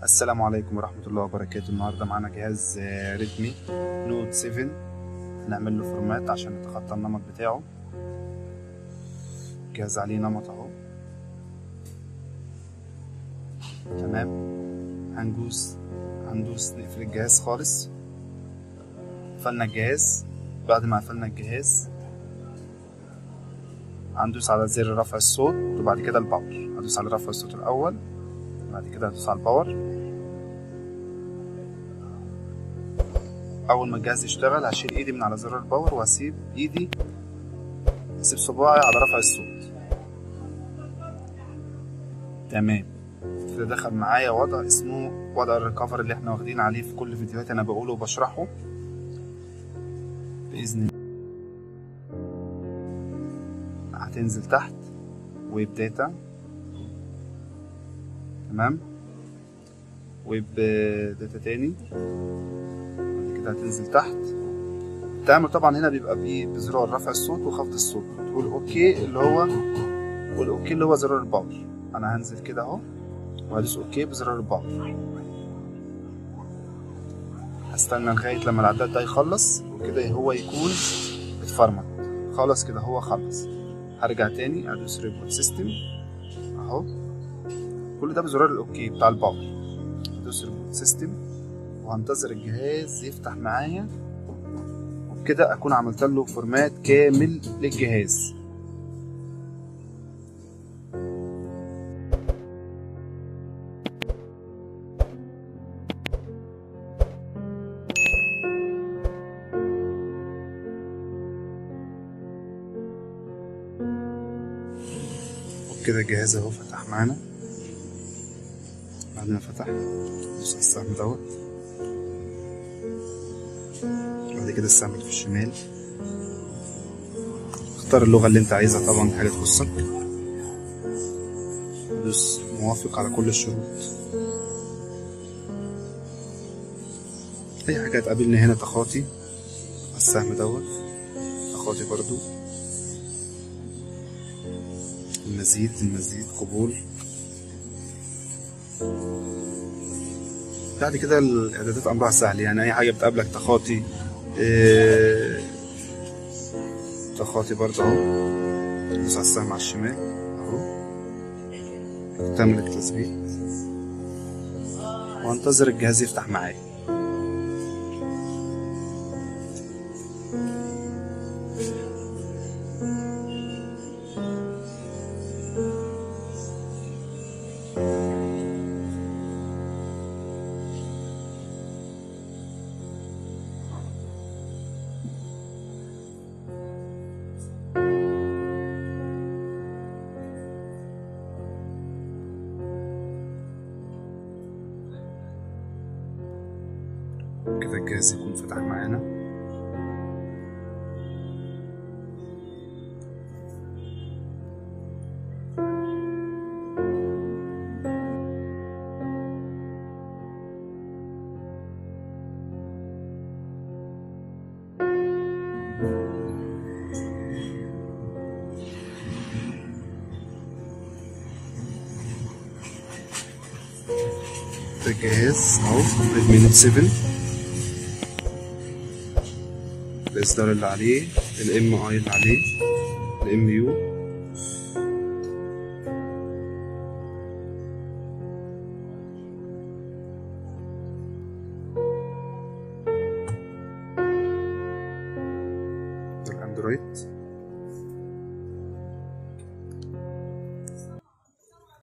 السلام عليكم ورحمة الله وبركاته النهاردة معانا جهاز آه، ريدمي نوت 7 هنعمل له فورمات عشان نتخطى النمط بتاعه الجهاز عليه نمط اهو تمام هندوس هندوس نقفل الجهاز خالص قفلنا الجهاز بعد ما قفلنا الجهاز هندوس على زر رفع الصوت وبعد كده الباور هدوس على رفع الصوت الأول بعد كده هدوس على الباور اول ما الجهاز يشتغل هشيل ايدي من على زرار الباور وهسيب ايدي هسيب صباعي على رفع الصوت تمام كده دخل معايا وضع اسمه وضع الريكفر اللي احنا واخدين عليه في كل فيديوهات انا بقوله وبشرحه باذن الله هتنزل تحت ويب داتا تمام ويب داتا تاني بعد كده هتنزل تحت التعامل طبعا هنا بيبقى بيه بزرار رفع الصوت وخفض الصوت تقول اوكي اللي هو والاوكي اللي هو زرار الباور انا هنزل كده اهو وهدوس اوكي بزرار الباور هستنى لغايه لما العداد ده يخلص وكده هو يكون اتفرمت خلاص كده هو خلص هرجع تاني ادوس ريبوت سيستم اهو كل ده بزرار الاوكي بتاع الباور ادوس ريبوت سيستم وهنتظر الجهاز يفتح معايا وبكده اكون عملت له فورمات كامل للجهاز وبكده الجهاز اهو فتح معانا بعد ما فتح ندوس على السهم دوت بعد كده السهم اللي في الشمال اختار اللغة اللي انت عايزها طبعا حاجة تخصك دوس موافق على كل الشروط اي حاجة هتقابلني هنا تخاطي على السهم دوت تخاطي برضو المزيد المزيد قبول بعد كده الاعدادات امرها سهل يعني اي حاجه بتقابلك تخاطي إيه تخاطي برضه اهو دوس على السهم على الشمال اهو تملك تثبيت وانتظر الجهاز يفتح معايا كده الجهاز يكون فتح معانا ده الجهاز اهو ريدمي نوت 7 الاصدار اللي عليه الام اي اللي عليه الام يو الاندرويد